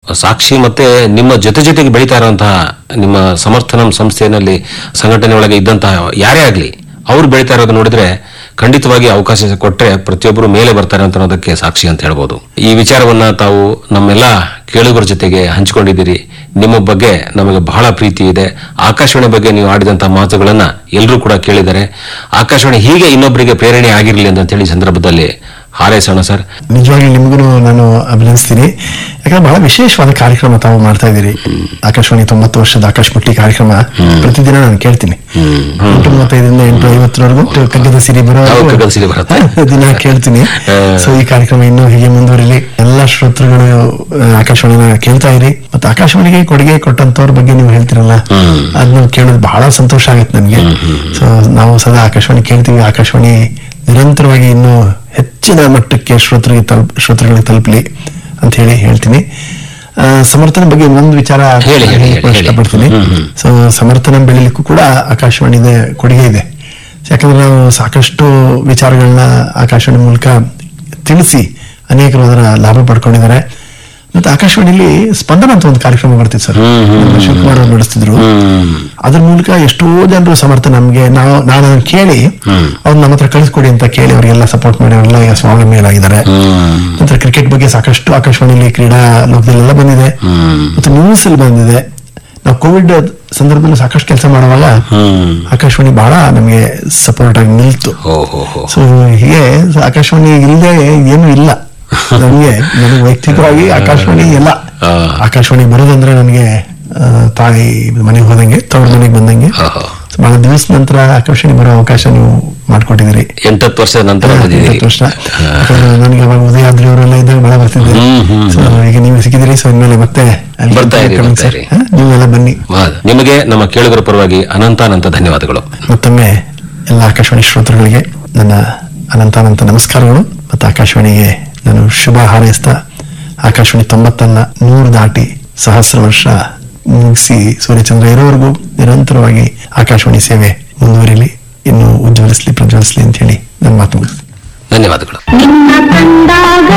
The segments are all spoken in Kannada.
ಸಾಕ್ಷಿ ಮತ್ತೆ ನಿಮ್ಮ ಜೊತೆ ಜೊತೆಗೆ ಬೆಳೀತಾ ಇರುವಂತಹ ನಿಮ್ಮ ಸಮರ್ಥನಂ ಸಂಸ್ಥೆಯಲ್ಲಿ ಸಂಘಟನೆ ಒಳಗೆ ಇದ್ದಂತಹ ಯಾರೇ ಆಗ್ಲಿ ಅವ್ರು ಬೆಳೀತಾ ಇರೋದು ನೋಡಿದ್ರೆ ಖಂಡಿತವಾಗಿ ಅವಕಾಶ ಕೊಟ್ರೆ ಪ್ರತಿಯೊಬ್ಬರು ಮೇಲೆ ಬರ್ತಾರೆ ಅಂತ ಅನ್ನೋದಕ್ಕೆ ಸಾಕ್ಷಿ ಅಂತ ಹೇಳ್ಬೋದು ಈ ವಿಚಾರವನ್ನ ತಾವು ನಮ್ಮೆಲ್ಲ ಕೇಳುಗರ ಜೊತೆಗೆ ಹಂಚಿಕೊಂಡಿದ್ದೀರಿ ನಿಮ್ಮ ಬಗ್ಗೆ ನಮಗೆ ಬಹಳ ಪ್ರೀತಿ ಇದೆ ಆಕಾಶವಾಣಿ ಬಗ್ಗೆ ನೀವು ಆಡಿದಂತಹ ಮಾತುಗಳನ್ನ ಎಲ್ಲರೂ ಕೂಡ ಕೇಳಿದ್ದಾರೆ ಆಕಾಶವಾಣಿ ಹೀಗೆ ಇನ್ನೊಬ್ಬರಿಗೆ ಪ್ರೇರಣೆ ಆಗಿರಲಿ ಅಂತ ಹೇಳಿ ಸಂದರ್ಭದಲ್ಲಿ ಹಾರೈಸೋಣ ಸರ್ ನಿಜವಾಗ್ಲೂ ನಿಮಗೂ ನಾನು ಅಭಿನಂದಿಸ್ತೀನಿ ಯಾಕಂದ್ರೆ ಬಹಳ ವಿಶೇಷವಾದ ಕಾರ್ಯಕ್ರಮ ತಾವು ಮಾಡ್ತಾ ಇದ್ದೀರಿ ಆಕಾಶವಾಣಿ ತೊಂಬತ್ತು ವರ್ಷದ ಆಕಾಶ ಮುಟ್ಟಿ ಕಾರ್ಯಕ್ರಮ ಪ್ರತಿದಿನ ನಾನು ಕೇಳ್ತೀನಿ ಎಂಟು ಮೂವತ್ತೈದರಿಂದ ಎಂಟು ಐವತ್ತರವರೆಗೂ ಕಗ್ಗದ ಸಿರಿ ಬರೋ ಯಾವ ಕಗ್ಗದ ಸಿರಿ ಬರುತ್ತೆ? ದಿನ ಕೇಳ್ತೀನಿ ಹಾ. ಸೊ ಈ ಕಾರ್ಯಕ್ರಮ ಇನ್ನೂ ಹೀಗೆ ಮುಂದುವರಿಲಿ ಎಲ್ಲಾ ಶ್ರೋತೃಗಳು ಆ, ಆಕಾಶವಾಣಿನ ಕೇಳ್ತಾ ಇರಿ ಮತ್ತೆ ಆಕಾಶವಾಣಿಗೆ ಕೊಡುಗೆ ಕೊಟ್ಟಂತವ್ರ ಬಗ್ಗೆ ನೀವು ಹೇಳ್ತಿರಲ್ಲ ಅದನ್ನ ಕೇಳೋದು ಬಹಳ ಸಂತೋಷ ಆಗುತ್ತೆ ನನಗೆ ಸೊ ನಾವು ಸದಾ ಆಕಾಶವಾಣಿ ಕೇಳ್ತೀವಿ ಆಕಾಶವಾಣಿ ನಿರಂತರವಾಗಿ ಇನ್ನೂ ಹೆಚ್ಚಿನ ಮಟ್ಟಕ್ಕೆ ಶ್ರೋತೃಗೆ ತಲುಪ್ ಶ್ರೋತೃಗಳಿಗೆ ತಲುಪಲಿ ಅಂತ ಹೇಳಿ ಹೇಳ್ತೀನಿ ಆ, ಸಮರ್ಥನೆ ಬಗ್ಗೆ ಒಂದು ವಿಚಾರ ಹೇಳಿ, ಹೇಳಿ, ಹೇಳಲಿಕ್ಕೆ ಹೇಳಿ. ಇಷ್ಟಪಡ್ತೀನಿ ಸೊ ಸಮರ್ಥನೆ ಬೆಳಿಲಿಕ್ಕೂ ಕೂಡ ಆಕಾಶವಾಣಿದೆ ಕೊಡುಗೆ ಇದೆ ಯಾಕಂದ್ರೆ ನಾವು ಸಾಕಷ್ಟು ವಿಚಾರಗಳನ್ನ ಆಕಾಶವಾಣಿ ಮೂಲಕ ತಿಳಿಸಿ ಅನೇಕರು ಅದರ ಲಾಭ ಪಡ್ಕೊಂಡಿದ್ದಾರೆ ಮತ್ತೆ ಆಕಾಶವಾಣಿಲಿ ಸ್ಪಂದನ ಅಂತ ಒಂದು ಕಾರ್ಯಕ್ರಮ ಬರ್ತಿತ್ತು ಸರ್ ನಮ್ಮ ಶಿವಕುಮಾರ್ ಅವರು ನಡೆಸ್ತಿದ್ರು ಅದ್ರ ಮೂಲಕ ಎಷ್ಟೋ ಜನರು ಸಮರ್ಥ ನಮ್ಗೆ ನಾವು ನಾನು ಅದನ್ನ ಕೇಳಿ ಅವ್ರು ನಮ್ಮ ಹತ್ರ ಕಳಿಸ್ಕೊಡಿ ಅಂತ ಕೇಳಿ ಅವರಿಗೆಲ್ಲ ಸಪೋರ್ಟ್ ಮಾಡಿ ಅವರೆಲ್ಲ ಈಗ ಸ್ವಾವಲಂಬಿಗಳಾಗಿದ್ದಾರೆ ನಂತರ ಕ್ರಿಕೆಟ್ ಬಗ್ಗೆ ಸಾಕಷ್ಟು ಆಕಾಶವಾಣಿಲಿ ಕ್ರೀಡಾ ಲೋಕದಲ್ಲೆಲ್ಲ ಬಂದಿದೆ ಮತ್ತು ನ್ಯೂಸ್ ಅಲ್ಲಿ ಬಂದಿದೆ ನಾವು ಕೋವಿಡ್ ಸಂದರ್ಭದಲ್ಲಿ ಸಾಕಷ್ಟು ಕೆಲಸ ಮಾಡುವಾಗ ಆಕಾಶವಾಣಿ ಬಹಳ ನಮಗೆ ಸಪೋರ್ಟ್ ಆಗಿ ನಿಲ್ತು ಓ ಹೋ ಹೋ ಸೊ ಹೀಗೆ ಆಕಾಶವಾಣಿ ಇಲ್ಲದೆ ಏನು ಇಲ್ಲ ನಮಗೆ ನನಗೆ ವೈಯಕ್ತಿಕವಾಗಿ ಆಕಾಶವಾಣಿ ಎಲ್ಲ ಆ. ಆಕಾಶವಾಣಿ ಬರೋದಂದ್ರೆ ನನಗೆ ಆ, ತಾಯಿ ಮನೆಗೆ ಹೋದಂಗೆ ತವ್ರ ಮನೆಗೆ ಬಂದಂಗೆ ಆಹಾ. So, ಬಹಳ ದಿವಸ ನಂತರ ಆಕಾಶವಾಣಿ ಬರೋ ಅವಕಾಶ ನೀವು ಮಾಡ್ಕೊಟ್ಟಿದ್ದೀರಿ ಎಂಟತ್ತು ವರ್ಷದ ನಂತರ ಬಂದಿದ್ದೀರಿ ಇಪ್ಪತ್ತು ವರ್ಷ ಯಾಕಂದ್ರೆ ನನಗೆ ಅವಾಗ ಉದಯಾದ್ರಿ ಅವರೆಲ್ಲ ಇದ್ದಾಗ ಬಹಳ ಬರ್ತಿದ್ದೆ ಹ್ಮ್, ಹ್ಮ್, ಸೊ ಈಗ ನೀವು ಸಿಕ್ಕಿದಿರಿ ಸೊ ಇನ್ಮೇಲೆ ಮತ್ತೆ ಅಲ್ಲಿ ಬರ್ತಾ ಇರಿ, ಕಮಿಂಗ್ ಬರ್ತಾ ಸರ್. ಇರಿ. ಹಾ, ನೀವೆಲ್ಲ ಬನ್ನಿ ವಾಹ್. ನಿಮಗೆ ನಮ್ಮ ಕೇಳುಗರ ಪರವಾಗಿ ಅನಂತಾನಂತ ಧನ್ಯವಾದಗಳು ಮತ್ತೊಮ್ಮೆ ಎಲ್ಲ ಆಕಾಶವಾಣಿ ಶ್ರೋತೃಗಳಿಗೆ ನನ್ನ ಅನಂತಾನಂತ ನಮಸ್ಕಾರಗಳು ಮತ್ತು ಆಕಾಶವಾಣಿಗೆ ನಾನು ಶುಭ ಹಾರೈಸ್ತಾ ಆಕಾಶವಾಣಿ ತೊಂಬತ್ತನ್ನ ನೂರು ದಾಟಿ ಸಹಸ್ರ ವರ್ಷ ಮುಗಿಸಿ ಸೂರ್ಯಚಂದ್ರ ಇರೋವರೆಗೂ ನಿರಂತರವಾಗಿ ಆಕಾಶವಾಣಿ ಸೇವೆ ಮುಂದುವರಿಲಿ ಇನ್ನು ಉಜ್ವಲಿಸ್ಲಿ ಪ್ರಜ್ವಲಿಸ್ಲಿ ಅಂತ ಹೇಳಿ ನನ್ನ ಮಾತು ಮುಗಿಸ್ತೀನಿ ಧನ್ಯವಾದಗಳು ನಿನ್ನ ಕಂಡಾಗ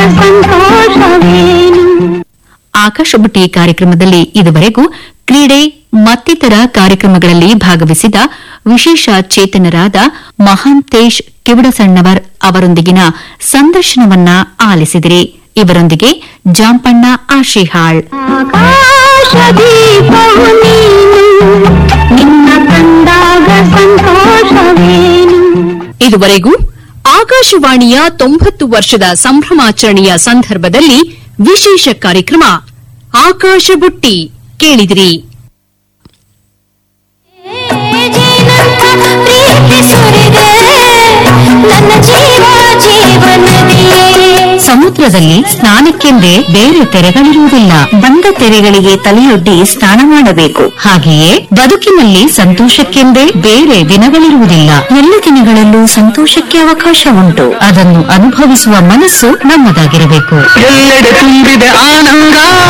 ಸಂತೋಷವೇನು ಆಕಾಶಬುಟ್ಟಿ ಕಾರ್ಯಕ್ರಮದಲ್ಲಿ ಇದುವರೆಗೂ ಕ್ರೀಡೆ ಮತ್ತಿತರ ಕಾರ್ಯಕ್ರಮಗಳಲ್ಲಿ ಭಾಗವಹಿಸಿದ ವಿಶೇಷ ಚೇತನರಾದ ಮಹಾಂತೇಶ್ ಕಿವಡಸಣ್ಣವರ್ ಅವರೊಂದಿಗಿನ ಸಂದರ್ಶನವನ್ನ ಆಲಿಸಿದಿರಿ ಇವರೊಂದಿಗೆ ಜಾಂಪಣ್ಣ ಆಶಿಹಾಳ್ ಆಕಾಶ ದೀಪವು ನೀನು ನಿನ್ನ ಕಂಡಾಗ ಸಂತೋಷವೇನು ಇದುವರೆಗೂ ಆಕಾಶವಾಣಿಯ ತೊಂಬತ್ತು ವರ್ಷದ ಸಂಭ್ರಮಾಚರಣೆಯ ಸಂದರ್ಭದಲ್ಲಿ ವಿಶೇಷ ಕಾರ್ಯಕ್ರಮ ಆಕಾಶ ಬುಟ್ಟಿ ಕೇಳಿದಿರಿ ಜೀನಂತ ಪ್ರೀತಿ ಸುರಿದೆ ನನ್ನ ಜೀವ ಜೀವನದಿಯೇ ಸಮುದ್ರದಲ್ಲಿ ಸ್ನಾನಕ್ಕೆಂದೇ ಬೇರೆ ತೆರೆಗಳಿರುವುದಿಲ್ಲ ಬಂದ ತೆರೆಗಳಿಗೆ ತಲೆಯೊಡ್ಡಿ ಸ್ನಾನ ಮಾಡಬೇಕು ಹಾಗೆಯೇ ಬದುಕಿನಲ್ಲಿ ಸಂತೋಷಕ್ಕೆಂದೇ ಬೇರೆ ದಿನಗಳಿರುವುದಿಲ್ಲ ಎಲ್ಲ ದಿನಗಳಲ್ಲೂ ಸಂತೋಷಕ್ಕೆ ಅವಕಾಶ ಉಂಟು ಅದನ್ನು ಅನುಭವಿಸುವ ಮನಸ್ಸು ನಮ್ಮದಾಗಿರಬೇಕು ಎಲ್ಲೆಡೆ ತುಂಬಿದೆ ಆನಂದ